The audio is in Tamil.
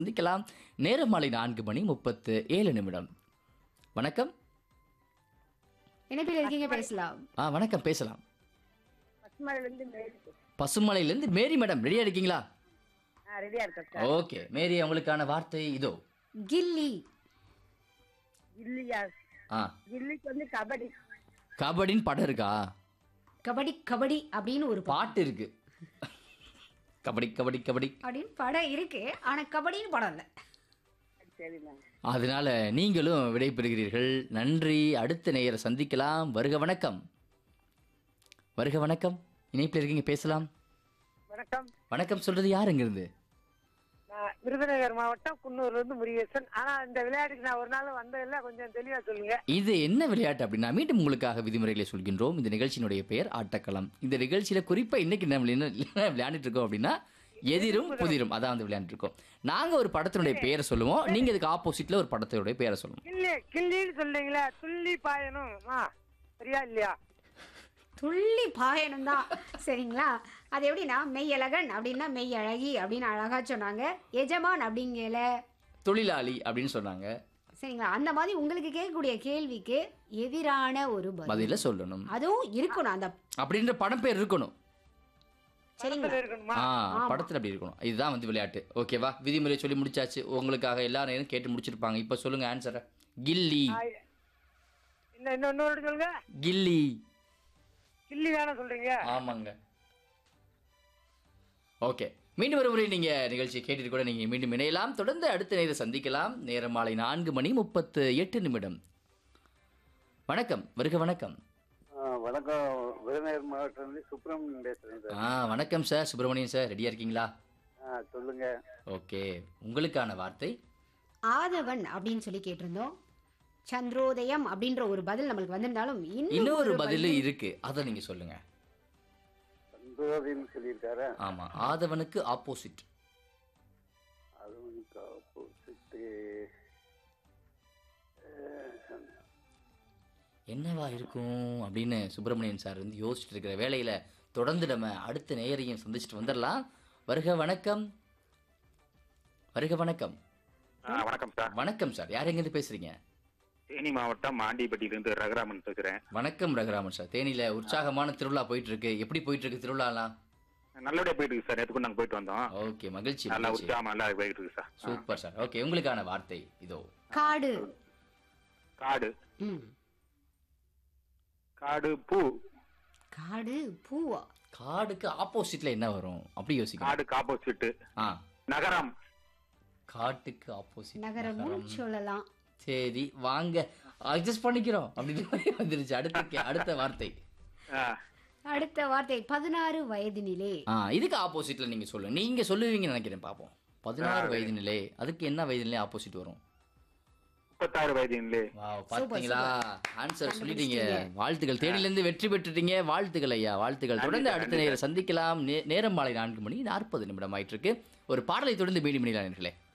சந்திக்கலாம் நேரம் மாலை நான்கு மணி முப்பத்து ஏழு நிமிடம் வணக்கம் இணைப்பில் இருக்கீங்க பேசலாம் ஆ வணக்கம் பேசலாம் பசுமலையிலேருந்து மேரி பசுமலையிலேருந்து மேரி மேடம் ரெடியா இருக்கீங்களா ஆ ரெடியாக இருக்கேன் சார் ஓகே மேரி உங்களுக்கான வார்த்தை இதோ கில்லி கில்லியா ஆ கில்லிக்கு வந்து கபடி கபடின்னு படம் இருக்கா கபடி கபடி அப்படின்னு ஒரு பா- பாட்டு இருக்கு கபடி கபடி கபடி அப்படின்னு படம் இருக்கு ஆனா கபடின்னு படம் இல்ல சரிண்ணா அதனால நீங்களும் விடைபெறுகிறீர்கள் நன்றி அடுத்த நேயரை சந்திக்கலாம் வருக வணக்கம் வருக வணக்கம் இணைப்பில் இருக்கீங்க பேசலாம் வணக்கம் வணக்கம் சொல்றது யார் இங்கிருந்து நான் விருதுநகர் மாவட்டம் குன்னூர்லேருந்து முருகேசன் ஆனால் இந்த விளையாட்டுக்கு நான் ஒரு நாள் வந்ததில்ல கொஞ்சம் தெளிவாக சொல்லுங்க இது என்ன விளையாட்டு அப்படின்னா மீண்டும் உங்களுக்காக விதிமுறைகளை சொல்கின்றோம் இந்த நிகழ்ச்சியினுடைய பெயர் ஆட்டக்களம் இந்த நிகழ்ச்சியில குறிப்பா இன்னைக்கு நம்ம என்ன என்ன விளையாண்டுட்டு இருக்கோம் அப்படின்னா எதிரும் புதிரும் அதான் வந்து விளையாண்டுட்டு இருக்கோம் நாங்க ஒரு படத்தினுடைய பெயரை சொல்லுவோம் நீங்க இதுக்கு ஆப்போசிட்ல ஒரு படத்தினுடைய பெயரை சொல்லணும் கில்லி கில்லின்னு சொல்றீங்களா துள்ளி பாயணும் ஆ சரியா இல்லையா துள்ளி பாயணும் தான் சரிங்களா அது எப்படின்னா மெய்யழகன் அப்படின்னா மெய் அழகி அப்படின்னு அழகா சொன்னாங்க எஜமான் அப்படிங்கல தொழிலாளி அப்படின்னு சொன்னாங்க சரிங்களா அந்த மாதிரி உங்களுக்கு கேட்கக்கூடிய கேள்விக்கு எதிரான ஒரு பதில் பதில சொல்லணும் அதுவும் இருக்கணும் அந்த அப்படின்ற படம் பேர் இருக்கணும் சரிங்களா பக்கத்துல இருக்கணுமா ஆ படத்துல அப்படி இருக்கணும் இதுதான் வந்து விளையாட்டு ஓகேவா விதிமுறை சொல்லி முடிச்சாச்சு உங்களுக்காக எல்லா நேரம் கேட்டு முடிச்சிருப்பாங்க இப்ப சொல்லுங்க ஆன்சரை கில்லி ஆ, இன்னும் இன்னும் இன்னொரு சொல்லுங்க கில்லி கில்லி தானே சொல்றீங்க ஆமாங்க ஓகே மீண்டும் ஒரு முறை நீங்க நிகழ்ச்சியை கேட்டுட்டு கூட நீங்க மீண்டும் இணையலாம் தொடர்ந்து அடுத்த நேரம் சந்திக்கலாம் நேரம் மாலை நான்கு மணி முப்பத்து எட்டு நிமிடம் வணக்கம் வருக வணக்கம் ஆ, வணக்கம் விருதுநகர் மாவட்டத்திலிருந்து சுப்பிரமணியன் பேசுறேன் சார் ஆ வணக்கம் சார் சுப்பிரமணியன் சார் ரெடியா இருக்கீங்களா ஆ, சொல்லுங்க ஓகே உங்களுக்கான வார்த்தை ஆதவன் அப்படின்னு சொல்லி கேட்டிருந்தோம் சந்திரோதயம் அப்படின்ற ஒரு பதில் நம்மளுக்கு வந்திருந்தாலும் இன்னும் இன்னொரு பதில் இருக்கு அதை நீங்க சொல்லுங்க சந்தோதின்னு சொல்லியிருக்காரு ஆமா ஆதவனுக்கு ஆப்போசிட் அது வந்து ஆப்போசிட்டு என்னவா இருக்கும் அப்படின்னு சுப்பிரமணியன் சார் வந்து யோசிச்சுட்டு இருக்கிற வேலையில தொடர்ந்து நம்ம அடுத்த நேயரையும் சந்திச்சுட்டு வந்துடலாம் வருக வணக்கம் வருக வணக்கம் ஆ, வணக்கம் சார் வணக்கம் சார் யார் எங்கிருந்து பேசுறீங்க தேனி மாவட்டம் மாண்டிப்பட்டியிலிருந்து ரகுராமன் பேசுறேன் வணக்கம் ரகுராமன் சார் தேனியில உற்சாகமான திருவிழா போயிட்டு இருக்கு எப்படி போயிட்டு இருக்கு திருவிழாலாம் நல்லபடியா போயிட்டு இருக்கு சார் நேற்று நாங்க போயிட்டு வந்தோம் ஓகே மகிழ்ச்சி நல்லா மகிழ்ச்சி உற்சாகமா நல்லா போயிட்டு இருக்கு சார் சூப்பர் சார் ஓகே உங்களுக்கான வார்த்தை இதோ காடு காடு ம் காடு பூ காடு பூவா காடுக்கு ஆப்போசிட்ல என்ன வரும் அப்படி யோசிக்கணும் காடுக்கு ஆப்போசிட் ஆ நகரம் காட்டுக்கு ஆப்போசிட் நகரமும் சொல்லலாம் சரி வாங்க அட்ஜஸ்ட் பண்ணிக்கிறோம் அப்படின்னு மாதிரி வந்துருச்சு அடுத்த கே- அடுத்த வார்த்தை ஆ, அடுத்த வார்த்தை பதினாறு வயதினிலே ஆ இதுக்கு ஆப்போசிட்ல நீங்க சொல்லுங்க நீங்க சொல்லுவீங்கன்னு நினைக்கிறேன் பாப்போம் பதினாறு வயது நிலை அதுக்கு என்ன வயது நிலை ஆப்போசிட் வரும் முப்பத்தாறு வயதிலே வாவ் பாத்தீங்களா ஆன்சர் சொல்லிட்டீங்க வாழ்த்துக்கள் தேனில இருந்து வெற்றி பெற்றுட்டீங்க வாழ்த்துக்கள் ஐயா வாழ்த்துக்கள் தொடர்ந்து அடுத்த நேரம் சந்திக்கலாம் நே- நேரம் மாலை நான்கு மணி நாற்பது நிமிடம் ஆயிட்டு இருக்கு ஒரு பாடலை தொடர்ந்து மீண்டும் இணையலாம் நேர்களே